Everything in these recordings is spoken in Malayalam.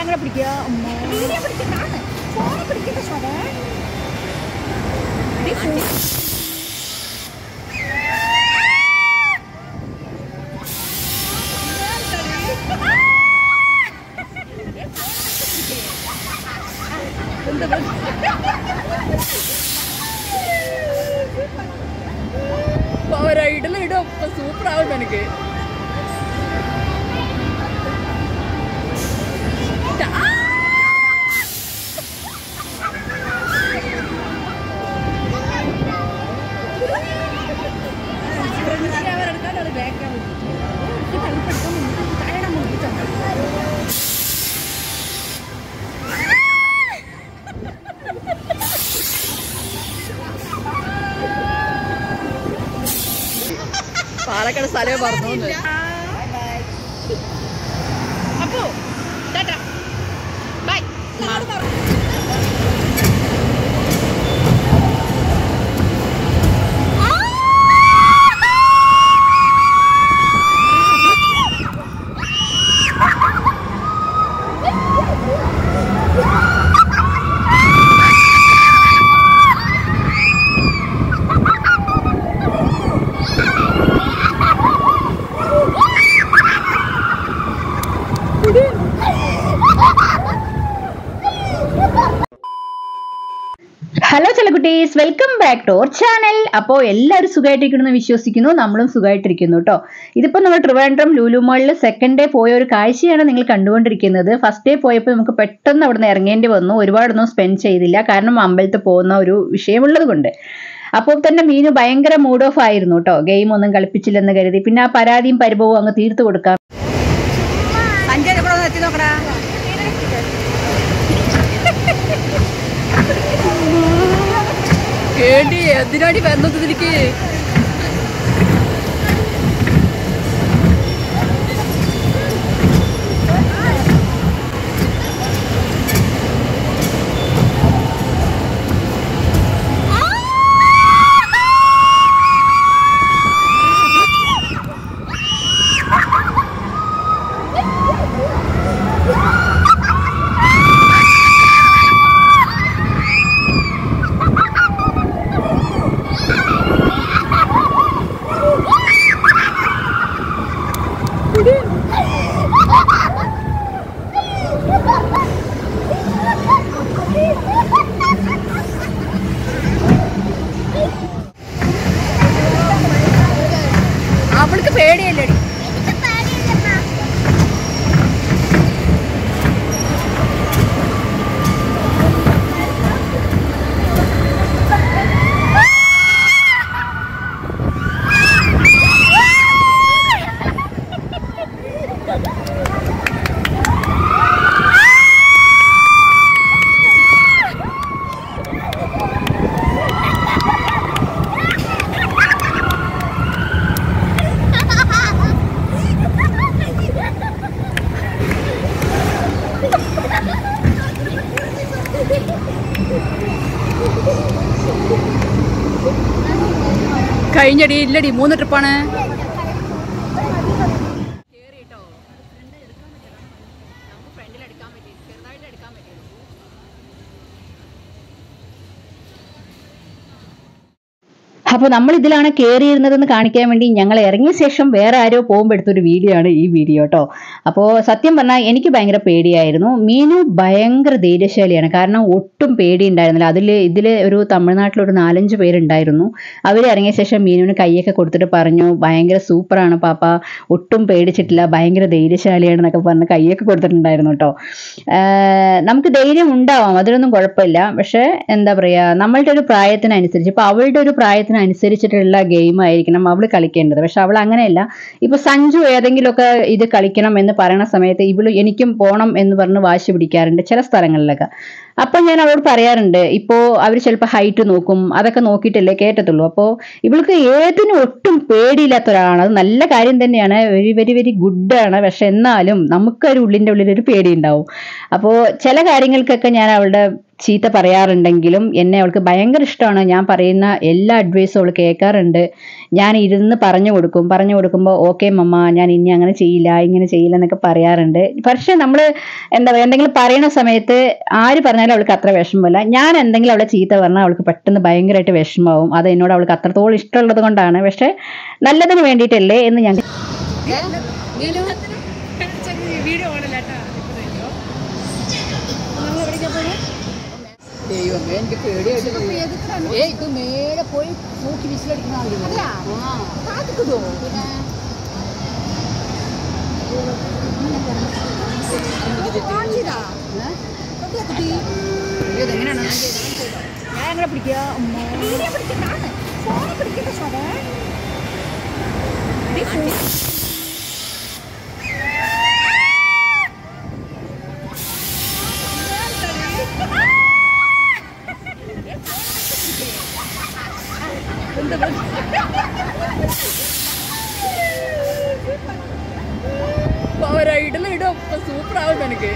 അങ്ങനെ പിടിക്കുക വീഡിയോ പിടിക്കുന്നതാണ് ഫോണ് പിടിക്കുന്ന ശോഭ ഇത് ഫോൺ ഇടലിടും സൂപ്പർ ആവും എനിക്ക് പാലക്കാട് സ്ഥലമേ പറഞ്ഞു അപ്പോ ടാറ്റാ ബൈ ഹലോ ചെലക്കുട്ടീസ് welcome back to our channel അപ്പോൾ എല്ലാവരും സുഖമായിട്ടിരിക്കുന്നു വിശ്വസിക്കുന്നു നമ്മളും സുഖമായിട്ടിരിക്കുന്നു കേട്ടോ ഇതിപ്പോൾ നമ്മൾ ട്രിവാൻഡ്രം ലുലു മാളിൽ സെക്കൻഡ് ഡേ പോയ ഒരു കാഴ്ചയാണ് നിങ്ങൾ കണ്ടുകൊണ്ടിരിക്കുന്നത് ഫസ്റ്റ് ഡേ പോയപ്പോൾ നമുക്ക് പെട്ടെന്ന് അവിടെ നിന്ന് ഇറങ്ങേണ്ടി വന്നു ഒരുപാടൊന്നും സ്പെൻഡ് ചെയ്തില്ല കാരണം അമ്പലത്തിൽ പോകുന്ന ഒരു വിഷയമുള്ളത് കൊണ്ട് അപ്പോൾ തന്നെ മീനു ഭയങ്കര മൂഡ് ഓഫ് ആയിരുന്നു കേട്ടോ ഗെയിം ഒന്നും കളിപ്പിച്ചില്ലെന്ന് കരുതി പിന്നെ ആ പരാതിയും പരിഭവവും അങ്ങ് തീർത്തു കൊടുക്കാം സഞ്ജയ് ഇവിടെ ഒന്ന് എത്തി നോക്കടാ കേണ്ടി എന്തിനാടി വന്നത് എനിക്ക് അവൾക്ക് പേടിയല്ലേടി കഴിഞ്ഞടി ഇല്ലടി മൂന്ന് ട്രിപ്പാണ് അപ്പോൾ നമ്മൾ ഇതിലാണ് കയറിയിരുന്നതെന്ന് കാണിക്കാൻ വേണ്ടി ഞങ്ങൾ ഇറങ്ങിയ ശേഷം വേറെ ആരോ പോകുമ്പോൾ എടുത്തൊരു വീഡിയോ ആണ് ഈ വീഡിയോ കേട്ടോ അപ്പോൾ സത്യം പറഞ്ഞാൽ എനിക്ക് ഭയങ്കര പേടിയായിരുന്നു മീനു ഭയങ്കര ധൈര്യശാലിയാണ് കാരണം ഒട്ടും പേടി ഉണ്ടായിരുന്നില്ല അതിൽ ഇതിൽ ഒരു തമിഴ്നാട്ടിലൊരു നാലഞ്ച് പേരുണ്ടായിരുന്നു അവർ ഇറങ്ങിയ ശേഷം മീനുവിന് കൈയൊക്കെ കൊടുത്തിട്ട് പറഞ്ഞു ഭയങ്കര സൂപ്പറാണ് പാപ്പ ഒട്ടും പേടിച്ചിട്ടില്ല ഭയങ്കര ധൈര്യശാലിയാണെന്നൊക്കെ പറഞ്ഞ് കൈയൊക്കെ കൊടുത്തിട്ടുണ്ടായിരുന്നു കേട്ടോ ആഹ് നമുക്ക് ധൈര്യം ഉണ്ടാവാം അതിലൊന്നും കുഴപ്പമില്ല പക്ഷേ എന്താ പറയുക നമ്മളുടെ ഒരു പ്രായത്തിനനുസരിച്ച് ഇപ്പോൾ അവളുടെ ഒരു പ്രായത്തിനനുസരിച്ചിട്ടുള്ള ഗെയിം ആയിരിക്കണം അവൾ കളിക്കേണ്ടത് പക്ഷെ അവൾ അങ്ങനെയല്ല ഇപ്പോൾ സഞ്ജു ഏതെങ്കിലുമൊക്കെ ഇത് കളിക്കണം എന്ന് പറയുന്ന സമയത്ത് ഇവള് എനിക്കും പോകണം എന്ന് പറഞ്ഞ് വാശി പിടിക്കാറുണ്ട് ചില സ്ഥലങ്ങളിലൊക്കെ അപ്പോൾ ഞാൻ അവളോട് പറയാറുണ്ട് ഇപ്പോൾ അവർ ചിലപ്പോൾ ഹൈറ്റ് നോക്കും അതൊക്കെ നോക്കിയിട്ടല്ലേ കേട്ടത്തുള്ളൂ അപ്പോൾ ഇവൾക്ക് ഏതിനും ഒട്ടും പേടിയില്ലാത്ത ഒരാളാണ് അത് നല്ല കാര്യം തന്നെയാണ് വെരി വെരി വെരി ഗുഡാണ് പക്ഷെ എന്നാലും നമുക്കൊരു ഉള്ളിൻ്റെ ഉള്ളിൽ ഒരു പേടി ഉണ്ടാവും അപ്പോൾ ചില കാര്യങ്ങൾക്കൊക്കെ ഞാൻ അവളുടെ ചീത്ത പറയാറുണ്ടെങ്കിലും എന്നെ അവൾക്ക് ഭയങ്കര ഇഷ്ടമാണ് ഞാൻ പറയുന്ന എല്ലാ അഡ്വൈസും അവൾ കേൾക്കാറുണ്ട് ഞാൻ ഇരുന്ന് പറഞ്ഞു കൊടുക്കും പറഞ്ഞു കൊടുക്കുമ്പോൾ ഓക്കെ മമ്മ ഞാൻ ഇനി അങ്ങനെ ചെയ്യില്ല ഇങ്ങനെ ചെയ്യില്ല എന്നൊക്കെ പറയാറുണ്ട് പക്ഷെ നമ്മൾ എന്താ പറയുക എന്തെങ്കിലും പറയുന്ന സമയത്ത് ആര് പറഞ്ഞാലും അവൾക്ക് അത്ര വിഷമമില്ല ഞാൻ എന്തെങ്കിലും അവളെ ചീത്ത പറഞ്ഞാൽ അവൾക്ക് പെട്ടെന്ന് ഭയങ്കരമായിട്ട് വിഷമാവും അത് എന്നോട് അവൾക്ക് അത്രത്തോളം ഇഷ്ടമുള്ളത് കൊണ്ടാണ് പക്ഷെ നല്ലതിന് വേണ്ടിയിട്ടല്ലേ എന്ന് ഞാൻ വീഡിയോ ഓണല്ലാട്ടാ ദൈവമേ എനിക്ക് പേടിയായിട്ട് പോയി. ഏയ് ഇത് നേരെ പോയി നോക്കി വിസിലടിക്കുന്ന ആളില്ലേ? ആ. കാത്തിക്കുതോ കാണിച്ചതാ അയ്യോ, ഇതെങ്ങനെയാണ് ഞാൻ എങ്ങനെ പിടിക്കുക ഉമ്മ. വീഡിയോ പിടിക്കുന്നതാണ് ഫോണ് പിടിക്കുന്ന സ്വതേ പോരാ ഇടലും ഇടും സൂപ്പർ ആവും എനിക്ക്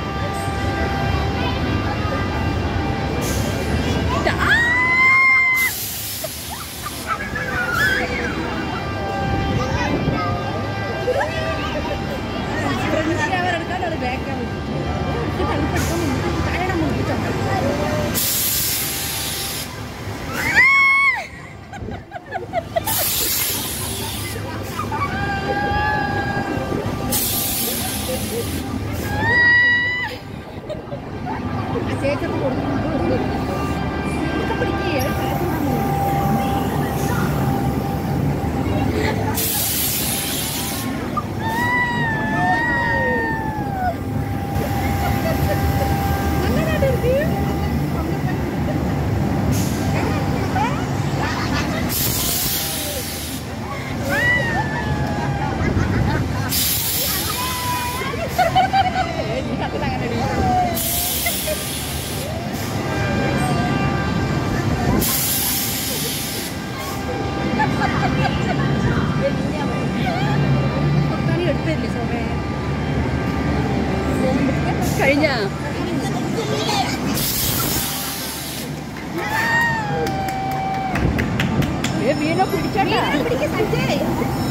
കഴിഞ്ഞ മീനെ പിടിച്ചോട്ടാ പിടിക്കാൻ സജ്ജേ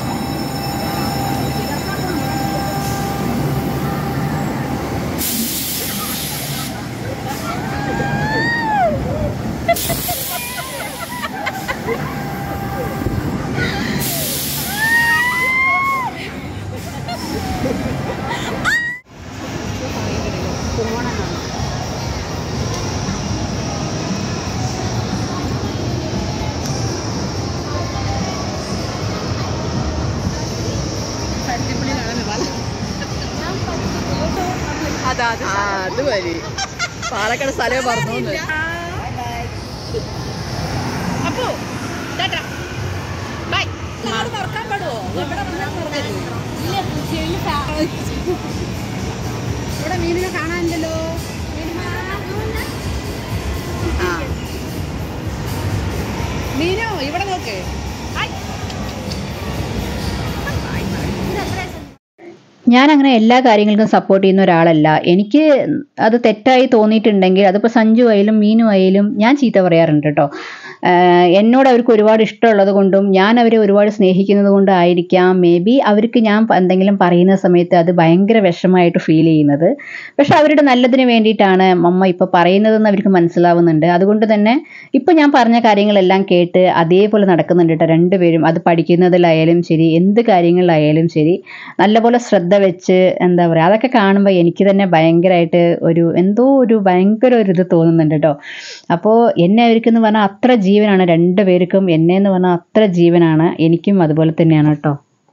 അതാ അത് അത് മതി പാലക്കാട് സ്ഥലം പറഞ്ഞു അപ്പോ ടാറ്റാ ബൈ നാളെ തുറക്കാൻ പാടുവോ എവിടെ വന്നാൽ തുറക്കരുത് ഇല്ല ചെളി ഇവിടെ മീനിനെ കാണാനില്ലല്ലോ ആ മീനോ ഇവിടെ നോക്ക് ഞാൻ അങ്ങനെ എല്ലാ കാര്യങ്ങൾക്കും സപ്പോർട്ട് ചെയ്യുന്ന ഒരാളല്ല എനിക്ക് അത് തെറ്റായി തോന്നിയിട്ടുണ്ടെങ്കിൽ അതിപ്പോൾ സഞ്ജു ആയാലും മീനു ആയാലും ഞാൻ ചീത്ത പറയാറുണ്ട് കേട്ടോ ആഹ് എന്നോട് അവർക്ക് ഒരുപാട് ഇഷ്ടമുള്ളത് കൊണ്ടും ഞാൻ അവരെ ഒരുപാട് സ്നേഹിക്കുന്നത് കൊണ്ടായിരിക്കാം മേ ബി അവർക്ക് ഞാൻ പ- എന്തെങ്കിലും പറയുന്ന സമയത്ത് അത് ഭയങ്കര വിഷമമായിട്ട് ഫീൽ ചെയ്യുന്നത് പക്ഷെ അവരുടെ നല്ലതിന് വേണ്ടിയിട്ടാണ് മമ്മ ഇപ്പോൾ പറയുന്നതെന്ന് അവർക്ക് മനസ്സിലാവുന്നുണ്ട് അതുകൊണ്ട് തന്നെ ഇപ്പോൾ ഞാൻ പറഞ്ഞ കാര്യങ്ങളെല്ലാം കേട്ട് അതേപോലെ നടക്കുന്നുണ്ട് കേട്ടോ രണ്ടുപേരും അത് പഠിക്കുന്നതിലായാലും ശരി എന്ത് കാര്യങ്ങളിലായാലും ശരി നല്ലപോലെ ശ്രദ്ധ വെച്ച് എന്താ പറയുക അതൊക്കെ കാണുമ്പോൾ എനിക്ക് തന്നെ ഭയങ്കരമായിട്ട് ഒരു എന്തോ ഒരു ഭയങ്കര ഒരു ഇത് തോന്നുന്നുണ്ട് കേട്ടോ അപ്പോൾ എന്നെ അവർക്കെന്ന് പറഞ്ഞാൽ അത്ര ജീവനാണ് രണ്ടുപേർക്കും എന്നെ എന്ന് പറഞ്ഞാൽ അത്ര ജീവനാണ് എനിക്കും അതുപോലെ തന്നെയാണ് കേട്ടോ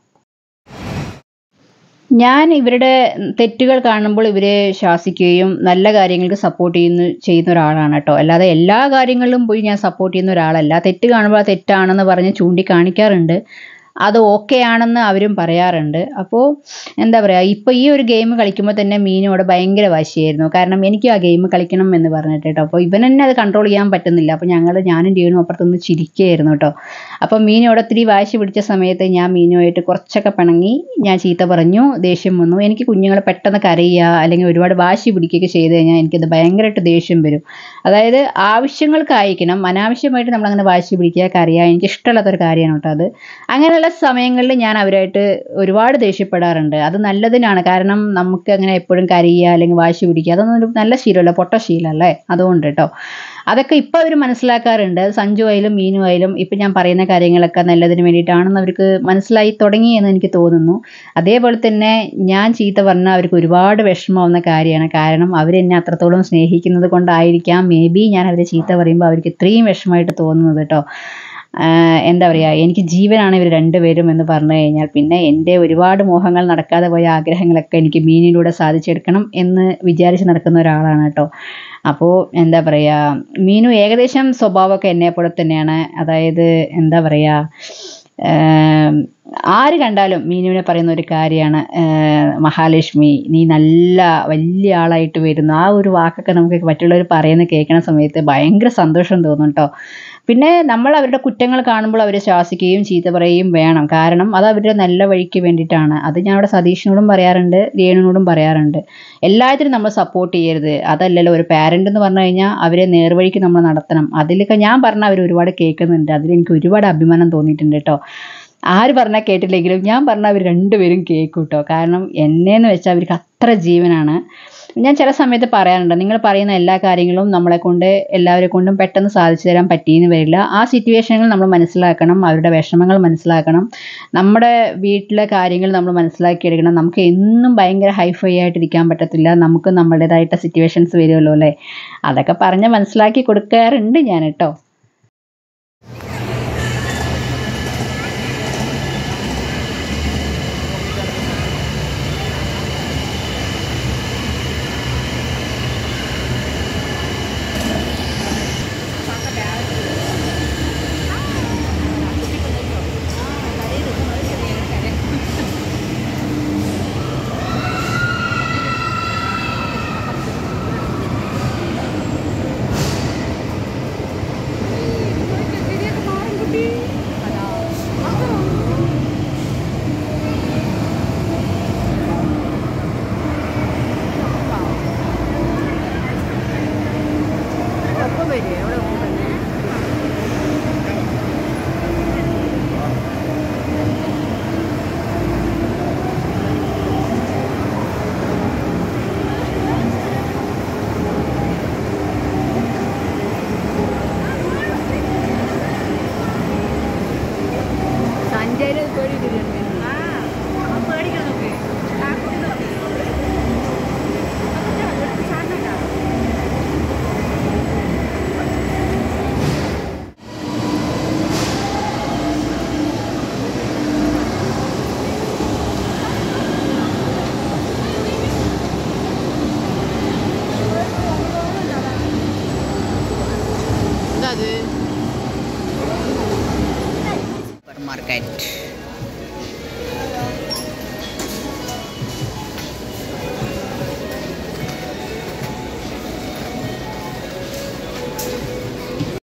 ഞാൻ ഇവരുടെ തെറ്റുകൾ കാണുമ്പോൾ ഇവരെ ശാസിക്കുകയും നല്ല കാര്യങ്ങൾക്ക് സപ്പോർട്ട് ചെയ്യുന്ന ചെയ്യുന്ന ഒരാളാണ് കേട്ടോ അല്ലാതെ എല്ലാ കാര്യങ്ങളിലും പോയി ഞാൻ സപ്പോർട്ട് ചെയ്യുന്ന ഒരാളല്ല തെറ്റ് കാണുമ്പോൾ അത് തെറ്റാണെന്ന് പറഞ്ഞ് ചൂണ്ടിക്കാണിക്കാറുണ്ട് അത് ഓക്കെ ആണെന്ന് അവരും പറയാറുണ്ട് അപ്പോൾ എന്താ പറയുക ഇപ്പോൾ ഈ ഒരു ഗെയിം കളിക്കുമ്പോൾ തന്നെ മീനോട് ഭയങ്കര വാശിയായിരുന്നു കാരണം എനിക്കും ആ ഗെയിം കളിക്കണം എന്ന് പറഞ്ഞിട്ട് കേട്ടോ അപ്പോൾ ഇവൻ തന്നെ അത് കൺട്രോൾ ചെയ്യാൻ പറ്റുന്നില്ല അപ്പോൾ ഞങ്ങൾ ഞാനും ടീനും അപ്പുറത്തുനിന്ന് ചിരിക്കുകയായിരുന്നു കേട്ടോ അപ്പോൾ മീനോട് ഒത്തിരി വാശി പിടിച്ച സമയത്ത് ഞാൻ മീനുമായിട്ട് കുറച്ചൊക്കെ പിണങ്ങി ഞാൻ ചീത്ത പറഞ്ഞു ദേഷ്യം വന്നു എനിക്ക് കുഞ്ഞുങ്ങൾ പെട്ടെന്ന് കരയുക അല്ലെങ്കിൽ ഒരുപാട് വാശി പിടിക്കുകയൊക്കെ ചെയ്ത് കഴിഞ്ഞാൽ എനിക്കത് ഭയങ്കരമായിട്ട് ദേഷ്യം വരും അതായത് ആവശ്യങ്ങൾക്കായിരിക്കണം അനാവശ്യമായിട്ട് നമ്മളങ്ങനെ വാശി പിടിക്കുക കരയുക എനിക്ക് ഇഷ്ടമല്ലാത്തൊരു കാര്യമാണ് കേട്ടോ അത് അങ്ങനെയുള്ള സമയങ്ങളിൽ ഞാൻ അവരായിട്ട് ഒരുപാട് ദേഷ്യപ്പെടാറുണ്ട് അത് നല്ലതിനാണ് കാരണം നമുക്ക് അങ്ങനെ എപ്പോഴും കരയുക അല്ലെങ്കിൽ വാശി പിടിക്കുക അതൊന്നും ഒരു നല്ല ശീലമല്ല പൊട്ട ശീലമല്ലേ അതുകൊണ്ട് കേട്ടോ അതൊക്കെ ഇപ്പോൾ അവർ മനസ്സിലാക്കാറുണ്ട് സഞ്ജു ആയാലും മീനു ആയാലും ഇപ്പം ഞാൻ പറയുന്ന കാര്യങ്ങളൊക്കെ നല്ലതിന് വേണ്ടിയിട്ടാണെന്ന് അവർക്ക് മനസ്സിലായി തുടങ്ങി എന്ന് എനിക്ക് തോന്നുന്നു അതേപോലെ തന്നെ ഞാൻ ചീത്ത പറഞ്ഞാൽ അവർക്ക് ഒരുപാട് വിഷമമാവുന്ന കാര്യമാണ് കാരണം അവരെന്നെ അത്രത്തോളം സ്നേഹിക്കുന്നത് കൊണ്ടായിരിക്കാം മേ ബി ഞാൻ അവരെ ചീത്ത പറയുമ്പോൾ അവർക്ക് ഇത്രയും വിഷമമായിട്ട് തോന്നുന്നത് കേട്ടോ ആഹ് എന്താ പറയുക എനിക്ക് ജീവനാണ് ഇവർ രണ്ടുപേരും എന്ന് പറഞ്ഞു കഴിഞ്ഞാൽ പിന്നെ എൻ്റെ ഒരുപാട് മോഹങ്ങൾ നടക്കാതെ പോയ ആഗ്രഹങ്ങളൊക്കെ എനിക്ക് മീനിലൂടെ സാധിച്ചെടുക്കണം എന്ന് വിചാരിച്ച് നടക്കുന്ന ഒരാളാണ് കേട്ടോ അപ്പോൾ എന്താ പറയുക മീനു ഏകദേശം സ്വഭാവമൊക്കെ എന്നെപ്പോലെ തന്നെയാണ് അതായത് എന്താ പറയുക ആം, ആര് കണ്ടാലും മീനുവിനെ പറയുന്ന ഒരു കാര്യമാണ് മഹാലക്ഷ്മി നീ നല്ല വലിയ ആളായിട്ട് വരുന്നു ആ ഒരു വാക്കൊക്കെ നമുക്ക് മറ്റുള്ളവർ പറയുന്ന കേൾക്കുന്ന സമയത്ത് ഭയങ്കര സന്തോഷം തോന്നും കേട്ടോ പിന്നെ നമ്മൾ അവരുടെ കുറ്റങ്ങൾ കാണുമ്പോൾ അവരെ ശാസിക്കുകയും ചീത്ത പറയുകയും വേണം കാരണം അത് അവരുടെ നല്ല വഴിക്ക് വേണ്ടിയിട്ടാണ് അത് ഞാൻ അവിടെ സതീഷിനോടും പറയാറുണ്ട് രേണുവിനോടും പറയാറുണ്ട് എല്ലാത്തിനും നമ്മൾ സപ്പോർട്ട് ചെയ്യരുത് അതല്ലല്ലോ ഒരു പാരൻ്റ് എന്ന് പറഞ്ഞു കഴിഞ്ഞാൽ അവരെ നേർവഴിക്ക് നമ്മൾ നടത്തണം അതിലൊക്കെ ഞാൻ പറഞ്ഞാൽ അവർ ഒരുപാട് കേൾക്കുന്നുണ്ട് അതിൽ എനിക്ക് ഒരുപാട് അഭിമാനം തോന്നിയിട്ടുണ്ട് കേട്ടോ ആര് പറഞ്ഞാൽ കേട്ടില്ലെങ്കിലും ഞാൻ പറഞ്ഞാൽ അവർ രണ്ടുപേരും കേൾക്കും കേട്ടോ കാരണം എന്നെന്ന് വെച്ചാൽ അവർക്ക് അത്ര ജീവനാണ് ഞാൻ ചില സമയത്ത് പറയാറുണ്ട് നിങ്ങൾ പറയുന്ന എല്ലാ കാര്യങ്ങളും നമ്മളെ കൊണ്ട് എല്ലാവരെ കൊണ്ടും പെട്ടെന്ന് സാധിച്ചു തരാൻ പറ്റിയെന്ന് വരില്ല ആ സിറ്റുവേഷനുകൾ നമ്മൾ മനസ്സിലാക്കണം അവരുടെ വിഷമങ്ങൾ മനസ്സിലാക്കണം നമ്മുടെ വീട്ടിലെ കാര്യങ്ങൾ നമ്മൾ മനസ്സിലാക്കിയെടുക്കണം നമുക്ക് എന്നും ഭയങ്കര ഹൈഫൈ ആയിട്ടിരിക്കാൻ പറ്റത്തില്ല നമുക്ക് നമ്മുടേതായിട്ട് സിറ്റുവേഷൻസ് വരുമല്ലോ അല്ലേ അതൊക്കെ പറഞ്ഞ് മനസ്സിലാക്കി കൊടുക്കാറുണ്ട് ഞാൻ കേട്ടോ സഞ്ജയ് പേടിയിട്ടില്ല സൂപ്പർ മാർക്കറ്റ്